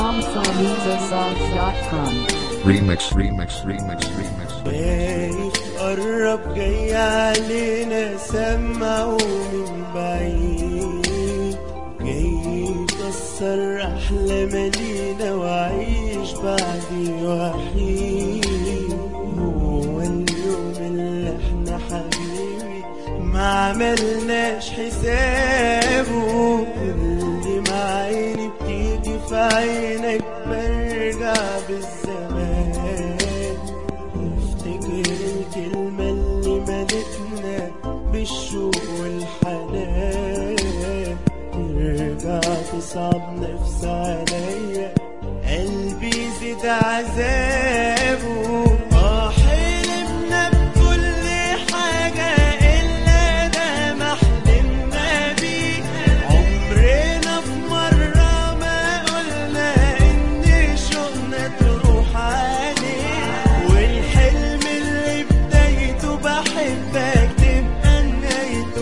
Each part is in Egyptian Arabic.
SamsaMusicSongs.com Remix, remix, remix, remix. شايف قرب جاي علينا سمعوا من بعيد جاي يكسر أحلام لينا وعيش بعدي وحيد هو اليوم اللي احنا حبيبي ما عملناش حسابه اللي مع عيني بتيجي في عينك برجع بالزمان افتكر الكلمة اللي ملتنا بالشوق والحنان ترجع تصعب نفس عليا قلبي يزيد عذابه اه حلمنا بكل حاجة إلا ده ما حلمنا بيه عمرنا في مرة ما قلنا إن شوقنا تروح عليه والحلم اللي بدايته بحبك تبقى نهايته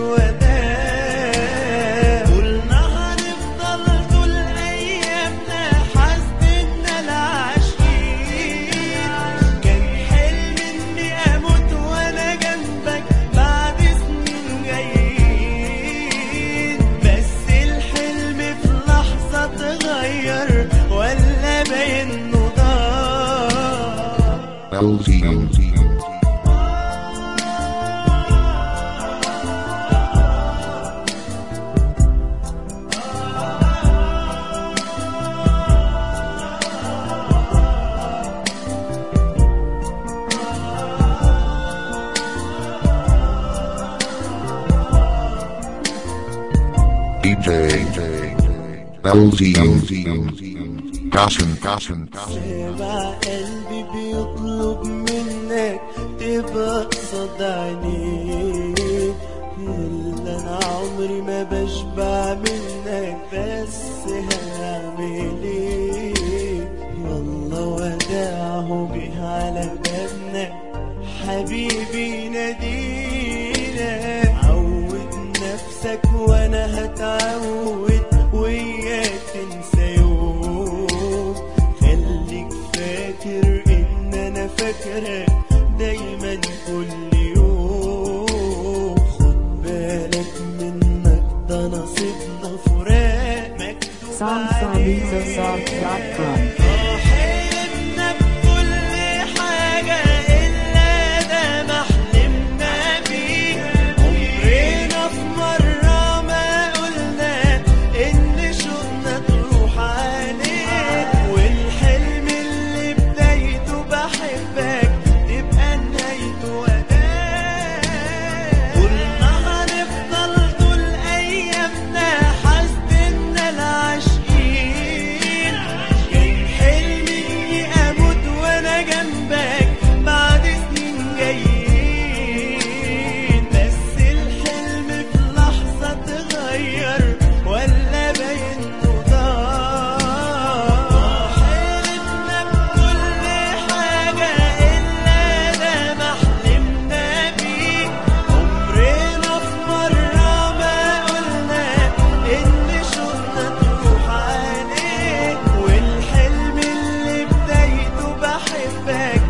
وداع قلنا هنفضل طول أيامنا حاسدنا العاشقين كان حلم إني أموت وأنا جنبك بعد سنين جايين بس الحلم في لحظة اتغير ولا باين إنه ضاع LZ. DJ LZ Gossen Gossen Gossen سامع قلبي بيطلب منك تبقى قصاد عينيه إلا أنا عمري ما بشبع منك بس هنعمل إيه يلا وداعه بيه على بابنا حبيبي نادينا عود نفسك وأنا هتعود وياك تنسى يوم خليك فاكر ان انا فاكرك دايما كل يوم خد بالك منك ده نصيبنا فراق مكتوب عليه SamsaMusicSongs.com حلمنا بكل حاجة إلا ده ما حلمنا بيه عمرنا في مرة ما قلنا إن شوقنا تروح عليه والحلم اللي بدايته بحبك تبقى نهايته وداع قلنا هنفضل طول أيامنا حاسدنا العاشقين كان حلمي إني أموت وأنا جنبك بعد سنين جايين بس الحلم في لحظة اتغير ولا باين إنه ضاع حلمنا بكل حاجة إلا ده ما حلمنا بيه عمرنا في مرة ما قلنا إن شوقنا تروح عليك والحلم اللي بدايته بحبك